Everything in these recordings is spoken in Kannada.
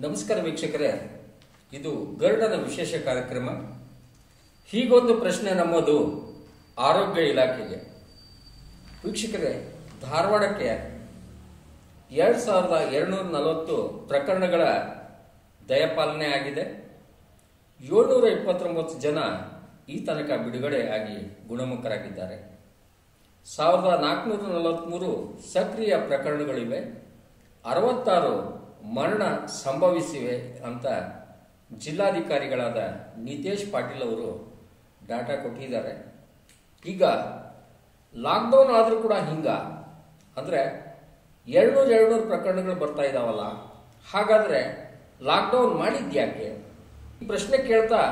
ನಮಸ್ಕಾರ ವೀಕ್ಷಕರೇ ಇದು ಗರುಡನ ವಿಶೇಷ ಕಾರ್ಯಕ್ರಮ ಹೀಗೊಂದು ಪ್ರಶ್ನೆ ನಮ್ಮದು ಆರೋಗ್ಯ ಇಲಾಖೆಗೆ ವೀಕ್ಷಕರೇ ಧಾರವಾಡಕ್ಕೆ ಎರಡು ಸಾವಿರದ ಎರಡುನೂರ ನಲವತ್ತು ಪ್ರಕರಣಗಳ ದಯಪಾಲನೆ ಆಗಿದೆ ಏಳ್ನೂರ ಇಪ್ಪತ್ತೊಂಬತ್ತು ಜನ ಈ ತನಕ ಬಿಡುಗಡೆ ಆಗಿ ಗುಣಮುಖರಾಗಿದ್ದಾರೆ ಸಾವಿರದ ನಾಲ್ಕುನೂರ ನಲವತ್ತ್ಮೂರು ಸಕ್ರಿಯ ಪ್ರಕರಣಗಳಿವೆ ಅರವತ್ತಾರು ಮರಣ ಸಂಭವಿಸಿವೆ ಅಂತ ಜಿಲ್ಲಾಧಿಕಾರಿಗಳಾದ ನಿತೇಶ್ ಪಾಟೀಲ್ ಅವರು ಡಾಟಾ ಕೊಟ್ಟಿದ್ದಾರೆ ಈಗ ಲಾಕ್ಡೌನ್ ಆದರೂ ಕೂಡ ಹಿಂಗ ಅಂದರೆ ಎರಡ್ನೂರು ಎರಡ್ನೂರು ಪ್ರಕರಣಗಳು ಬರ್ತಾ ಇದಾವಲ್ಲ ಹಾಗಾದರೆ ಲಾಕ್ಡೌನ್ ಮಾಡಿದ್ಯಾಕೆ ಈ ಪ್ರಶ್ನೆ ಕೇಳ್ತಾ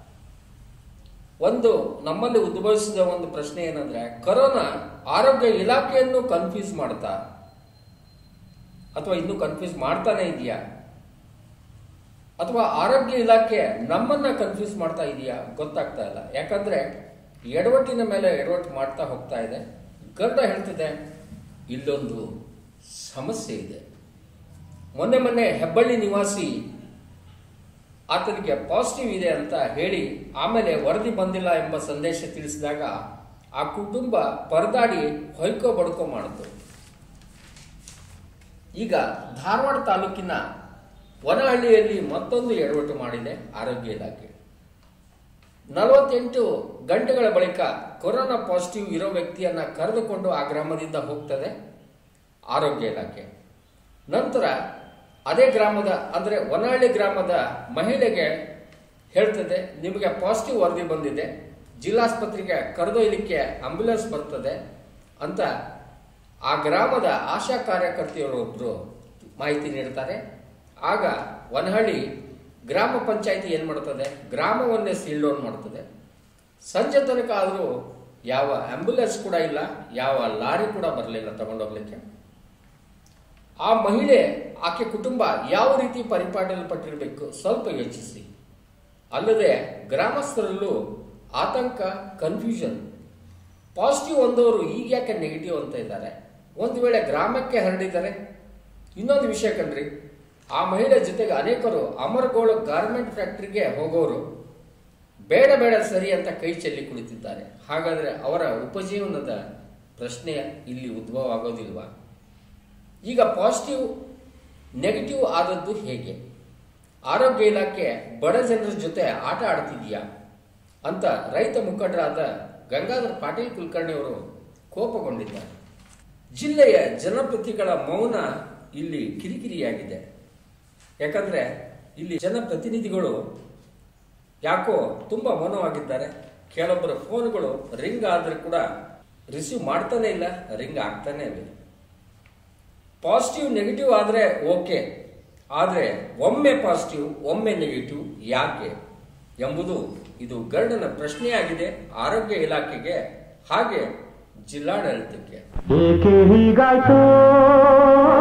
ಒಂದು ನಮ್ಮಲ್ಲಿ ಉದ್ಭವಿಸಿದ ಒಂದು ಪ್ರಶ್ನೆ ಏನಂದ್ರೆ ಕರೋನಾ ಆರೋಗ್ಯ ಇಲಾಖೆಯನ್ನು ಕನ್ಫ್ಯೂಸ್ ಮಾಡ್ತಾ ಅಥವಾ ಇನ್ನೂ ಕನ್ಫ್ಯೂಸ್ ಮಾಡ್ತಾನೆ ಇದೆಯಾ ಅಥವಾ ಆರೋಗ್ಯ ಇಲಾಖೆ ನಮ್ಮನ್ನ ಕನ್ಫ್ಯೂಸ್ ಮಾಡ್ತಾ ಇದೆಯಾ ಗೊತ್ತಾಗ್ತಾ ಇಲ್ಲ ಯಾಕಂದ್ರೆ ಎಡವಟ್ಟಿನ ಮೇಲೆ ಎಡವಟ್ಟು ಮಾಡ್ತಾ ಹೋಗ್ತಾ ಇದೆ ಗರುಡ ಹೇಳ್ತಿದೆ ಇಲ್ಲೊಂದು ಸಮಸ್ಯೆ ಇದೆ ಮೊನ್ನೆ ಮೊನ್ನೆ ಹೆಬ್ಬಳ್ಳಿ ನಿವಾಸಿ ಆತನಿಗೆ ಪಾಸಿಟಿವ್ ಇದೆ ಅಂತ ಹೇಳಿ ಆಮೇಲೆ ವರದಿ ಬಂದಿಲ್ಲ ಎಂಬ ಸಂದೇಶ ತಿಳಿಸಿದಾಗ ಆ ಕುಟುಂಬ ಪರದಾಡಿ ಹೊಯ್ಕೋ ಬಡ್ಕೋ ಮಾಡಿತು ಈಗ ಧಾರವಾಡ ತಾಲೂಕಿನ ವನಹಳ್ಳಿಯಲ್ಲಿ ಮತ್ತೊಂದು ಎಡವಟ್ಟು ಮಾಡಿದೆ ಆರೋಗ್ಯ ಇಲಾಖೆ ನಲವತ್ತೆಂಟು ಗಂಟೆಗಳ ಬಳಿಕ ಕೊರೋನಾ ಪಾಸಿಟಿವ್ ಇರೋ ವ್ಯಕ್ತಿಯನ್ನ ಕರೆದುಕೊಂಡು ಆ ಗ್ರಾಮದಿಂದ ಹೋಗ್ತದೆ ಆರೋಗ್ಯ ಇಲಾಖೆ ನಂತರ ಅದೇ ಗ್ರಾಮದ ಅಂದರೆ ವನಹಳ್ಳಿ ಗ್ರಾಮದ ಮಹಿಳೆಗೆ ಹೇಳ್ತದೆ ನಿಮಗೆ ಪಾಸಿಟಿವ್ ವರದಿ ಬಂದಿದೆ ಜಿಲ್ಲಾಸ್ಪತ್ರೆಗೆ ಕರೆದೊಯ್ಯಲಿಕ್ಕೆ ಆಂಬ್ಯುಲೆನ್ಸ್ ಬರ್ತದೆ ಅಂತ ಆ ಗ್ರಾಮದ ಆಶಾ ಕಾರ್ಯಕರ್ತೆಯರೊಬ್ಬರು ಮಾಹಿತಿ ನೀಡ್ತಾರೆ ಆಗ ವನಹಳ್ಳಿ ಗ್ರಾಮ ಪಂಚಾಯಿತಿ ಏನು ಮಾಡ್ತದೆ ಗ್ರಾಮವನ್ನೇ ಸೀಲ್ ಡೌನ್ ಮಾಡ್ತದೆ ಸಂಜೆ ತನಕ ಆದರೂ ಯಾವ ಆಂಬ್ಯುಲೆನ್ಸ್ ಕೂಡ ಇಲ್ಲ ಯಾವ ಲಾರಿ ಕೂಡ ಬರಲಿಲ್ಲ ತಗೊಂಡೋಗ್ಲಿಕ್ಕೆ ಆ ಮಹಿಳೆ ಆಕೆ ಕುಟುಂಬ ಯಾವ ರೀತಿ ಪರಿಪಾಟಲ್ಪಟ್ಟಿರಬೇಕು ಸ್ವಲ್ಪ ಯೋಚಿಸಿ ಅಲ್ಲದೆ ಗ್ರಾಮಸ್ಥರಲ್ಲೂ ಆತಂಕ ಕನ್ಫ್ಯೂಷನ್ ಪಾಸಿಟಿವ್ ಒಂದವರು ಈಗ ಯಾಕೆ ನೆಗೆಟಿವ್ ಅಂತ ಇದ್ದಾರೆ ಒಂದು ವೇಳೆ ಗ್ರಾಮಕ್ಕೆ ಹರಡಿದ್ದಾರೆ ಇನ್ನೊಂದು ವಿಷಯ ಕಣ್ರಿ ಆ ಮಹಿಳೆ ಜೊತೆಗೆ ಅನೇಕರು ಅಮರಗೋಳು ಗಾರ್ಮೆಂಟ್ ಫ್ಯಾಕ್ಟರಿಗೆ ಹೋಗೋರು ಬೇಡ ಬೇಡ ಸರಿ ಅಂತ ಕೈ ಚೆಲ್ಲಿ ಕುಳಿತಿದ್ದಾರೆ ಹಾಗಾದ್ರೆ ಅವರ ಉಪಜೀವನದ ಪ್ರಶ್ನೆ ಇಲ್ಲಿ ಉದ್ಭವ ಆಗೋದಿಲ್ವಾ ಈಗ ಪಾಸಿಟಿವ್ ನೆಗೆಟಿವ್ ಆದದ್ದು ಹೇಗೆ ಆರೋಗ್ಯ ಇಲಾಖೆ ಬಡ ಜನರ ಜೊತೆ ಆಟ ಆಡ್ತಿದ್ಯಾ ಅಂತ ರೈತ ಮುಖಂಡರಾದ ಗಂಗಾಧರ್ ಪಾಟೀಲ್ ಕುಲಕರ್ಣಿ ಅವರು ಕೋಪಗೊಂಡಿದ್ದಾರೆ ಜಿಲ್ಲೆಯ ಜನಪ್ರತಿಗಳ ಮೌನ ಇಲ್ಲಿ ಕಿರಿಕಿರಿಯಾಗಿದೆ ಯಾಕಂದ್ರೆ ಇಲ್ಲಿ ಜನಪ್ರತಿನಿಧಿಗಳು ಯಾಕೋ ತುಂಬಾ ಮೌನವಾಗಿದ್ದಾರೆ ಕೆಲವೊಬ್ಬರ ಫೋನ್ಗಳು ರಿಂಗ್ ಆದ್ರೆ ಕೂಡ ರಿಸೀವ್ ಮಾಡ್ತಾನೆ ಇಲ್ಲ ರಿಂಗ್ ಆಗ್ತಾನೆ ಇಲ್ಲ ಪಾಸಿಟಿವ್ ನೆಗೆಟಿವ್ ಆದರೆ ಓಕೆ ಆದರೆ ಒಮ್ಮೆ ಪಾಸಿಟಿವ್ ಒಮ್ಮೆ ನೆಗೆಟಿವ್ ಯಾಕೆ ಎಂಬುದು ಇದು ಗರುಡನ ಪ್ರಶ್ನೆಯಾಗಿದೆ ಆರೋಗ್ಯ ಇಲಾಖೆಗೆ ಹಾಗೆ ಜಿಲ್ಲಾಡಳಿತಕ್ಕೆ ಏಕೆ ಹೀಗಾಯ್ತು